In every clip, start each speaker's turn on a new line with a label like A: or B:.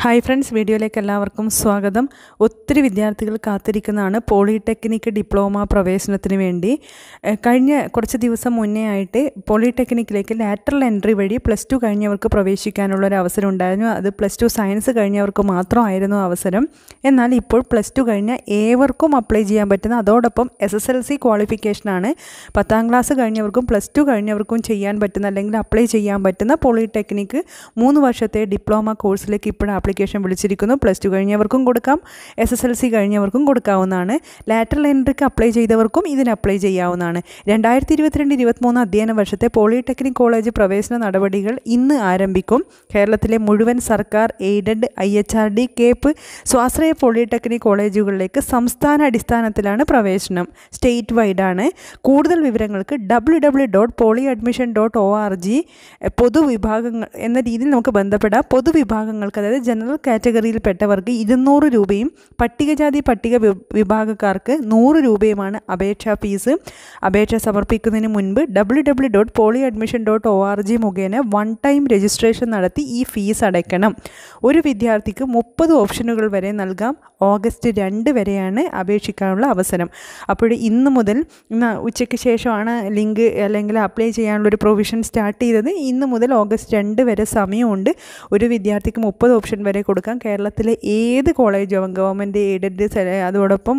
A: hi friends വീഡിയോയിലേക്ക് എല്ലാവർക്കും സ്വാഗതം ഒത്തിരി വിദ്യാർത്ഥികൾ കാത്തിരിക്കുന്നതാണ് പോളിടെക്നിക് ഡിപ്ലോമ പ്രവേശനത്തിന് വേണ്ടി ഏഹ് കഴിഞ്ഞ കുറച്ച് ദിവസം മുന്നേ ആയിട്ട് പോളിടെക്നിക്കിലേക്ക് ലാറ്ററൽ എൻട്രി വഴി പ്ലസ് ടു കഴിഞ്ഞവർക്ക് പ്രവേശിക്കാനുള്ള ഒരു അവസരം ഉണ്ടായിരുന്നു അത് പ്ലസ് ടു സയൻസ് കഴിഞ്ഞവർക്ക് മാത്രമായിരുന്നു അവസരം എന്നാൽ ഇപ്പോൾ പ്ലസ് ടു കഴിഞ്ഞ ഏവർക്കും അപ്ലൈ ചെയ്യാൻ പറ്റുന്ന അതോടൊപ്പം എസ് എസ് എൽ സി ക്വാളിഫിക്കേഷനാണ് പത്താം ക്ലാസ് കഴിഞ്ഞവർക്കും പ്ലസ് ടു കഴിഞ്ഞവർക്കും ചെയ്യാൻ പറ്റുന്ന അല്ലെങ്കിൽ അപ്ലൈ ചെയ്യാൻ പറ്റുന്ന പോളിടെക്നിക്ക് മൂന്ന് വർഷത്തെ ഡിപ്ലോമ കോഴ്സിലേക്ക് ഇപ്പോൾ ആപ്ലിക്കേഷൻ വിളിച്ചിരിക്കുന്നു പ്ലസ് ടു കഴിഞ്ഞവർക്കും കൊടുക്കാം എസ് എസ് എൽ സി കഴിഞ്ഞവർക്കും കൊടുക്കാവുന്നതാണ് ലാറ്ററൽ എൻട്രിക്ക് അപ്ലൈ ചെയ്തവർക്കും ഇതിന് അപ്ലൈ ചെയ്യാവുന്നതാണ് രണ്ടായിരത്തി ഇരുപത്തിരണ്ട് ഇരുപത്തിമൂന്ന് അധ്യയന വർഷത്തെ പോളിടെക്നിക് കോളേജ് പ്രവേശന നടപടികൾ ഇന്ന് ആരംഭിക്കും കേരളത്തിലെ മുഴുവൻ സർക്കാർ aided I H R D CAPE സ്വാശ്രയ പോളിടെക്നിക് കോളേജുകളിലേക്ക് സംസ്ഥാന അടിസ്ഥാനത്തിലാണ് പ്രവേശനം സ്റ്റേറ്റ് വൈഡാണ് കൂടുതൽ വിവരങ്ങൾക്ക് W W dot poly admission dot O R G പൊതുവിഭാഗങ്ങൾ എന്ന രീതിയിൽ നമുക്ക് ബന്ധപ്പെടാം പൊതുവിഭാഗങ്ങൾക്ക് അതായത് ജനറൽ കാറ്റഗറിയിൽപ്പെട്ടവർക്ക് ഇരുന്നൂറ് രൂപയും പട്ടികജാതി പട്ടിക വി- വിഭാഗക്കാർക്ക് നൂറ് രൂപയുമാണ് അപേക്ഷാ ഫീസ് അപേക്ഷ സമർപ്പിക്കുന്നതിന് മുൻപ് W W dot poly admission dot O R G മുഖേന വൺ ടൈം രജിസ്ട്രേഷൻ നടത്തി ഈ ഫീസ് അടയ്ക്കണം ഒരു വിദ്യാർത്ഥിക്ക് മുപ്പത് ഓപ്ഷനുകൾ വരെ നൽകാം ഓഗസ്റ്റ് രണ്ട് വരെയാണ് അപേക്ഷിക്കാനുള്ള അവസരം അപ്പോൾ ഇന്ന് മുതൽ ഇന്ന് ഉച്ചയ്ക്ക് ശേഷമാണ് ലിങ്ക് അല്ലെങ്കിൽ അപ്ലൈ ചെയ്യാനുള്ള ഒരു പ്രൊവിഷൻ സ്റ്റാർട്ട് ചെയ്തത് ഇന്ന് മുതൽ ഓഗസ്റ്റ് രണ്ട് വരെ സമയമുണ്ട് ഒരു വിദ്യാർത്ഥിക്ക് മുപ്പത് ഓപ്ഷൻ വരെ കൊടുക്കാം കേരളത്തിലെ ഏത് കോളേജും ഗവൺമെൻറ് എയ്ഡഡ് അതോടൊപ്പം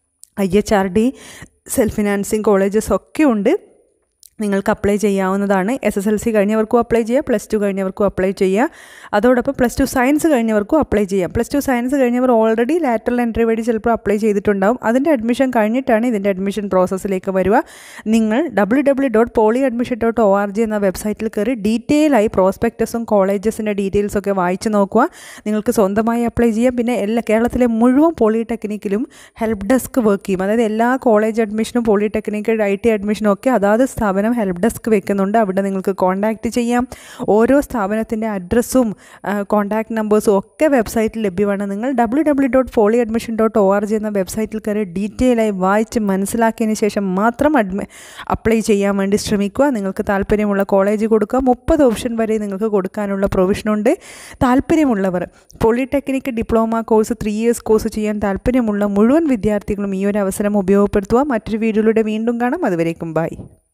A: I H R D self financing colleges ഒക്കെ ഉണ്ട് നിങ്ങൾക്ക് അപ്ലൈ ചെയ്യാവുന്നതാണ് എസ് എസ് എൽ സി കഴിഞ്ഞവർക്കും അപ്ലൈ ചെയ്യാം പ്ലസ് ടു കഴിഞ്ഞവർക്കും അപ്ലൈ ചെയ്യാം അതോടൊപ്പം പ്ലസ് ടു സയൻസ് കഴിഞ്ഞവർക്കും അപ്ലൈ ചെയ്യാം പ്ലസ് ടു സയൻസ് കഴിഞ്ഞവർ ഓൾറെഡി ലാറ്ററൽ എൻട്രി വഴി ചിലപ്പോൾ അപ്ലൈ ചെയ്തിട്ടുണ്ടാവും അതിൻ്റെ അഡ്മിഷൻ കഴിഞ്ഞിട്ടാണ് ഇതിൻ്റെ അഡ്മിഷൻ പ്രോസസ്സിലേക്ക് വരിക നിങ്ങൾ W W dot poly admission dot O R G എന്ന വെബ്സൈറ്റിൽ കയറി ഡീറ്റെയിൽ ആയി പ്രോസ്പെക്ടസും കോളേജസിൻ്റെ ഡീറ്റെയിൽസും ഒക്കെ വായിച്ച് നോക്കുക നിങ്ങൾക്ക് സ്വന്തമായി അപ്ലൈ ചെയ്യാം പിന്നെ എല്ലാ കേരളത്തിലെ മുഴുവൻ പോളിടെക്നിക്കിലും ഹെൽപ്പ് ഡെസ്ക് വർക്ക് ചെയ്യും അതായത് എല്ലാ കോളേജ് അഡ്മിഷനും പോളിടെക്നിക് ഐ ടി അഡ്മിഷനും ഒക്കെ അതാത് സ്ഥാപനം ഹെൽപ്പ് ഡെസ്ക് വെക്കുന്നുണ്ട് അവിടെ നിങ്ങൾക്ക് കോൺടാക്റ്റ് ചെയ്യാം ഓരോ സ്ഥാപനത്തിൻ്റെ അഡ്രസ്സും കോൺടാക്ട് നമ്പേഴ്സും ഒക്കെ വെബ്സൈറ്റിൽ ലഭ്യമാണ് നിങ്ങൾ W W dot poly admission dot O R G എന്ന വെബ്സൈറ്റിൽ കയറി ഡീറ്റെയിൽ ആയി വായിച്ച് മനസ്സിലാക്കിയതിന് ശേഷം മാത്രം അഡ്മി അപ്ലൈ ചെയ്യാൻ വേണ്ടി ശ്രമിക്കുക നിങ്ങൾക്ക് താല്പര്യമുള്ള കോളേജ് കൊടുക്കുക മുപ്പത് ഓപ്ഷൻ വരെ നിങ്ങൾക്ക് കൊടുക്കാനുള്ള പ്രൊവിഷനുണ്ട് താല്പര്യമുള്ളവർ polytechnic diploma course three years course ചെയ്യാൻ താല്പര്യമുള്ള മുഴുവൻ വിദ്യാർത്ഥികളും ഈ ഒരു അവസരം ഉപയോഗപ്പെടുത്തുക മറ്റൊരു വീഡിയോയിലൂടെ വീണ്ടും കാണാം അതുവരേക്കും ബൈ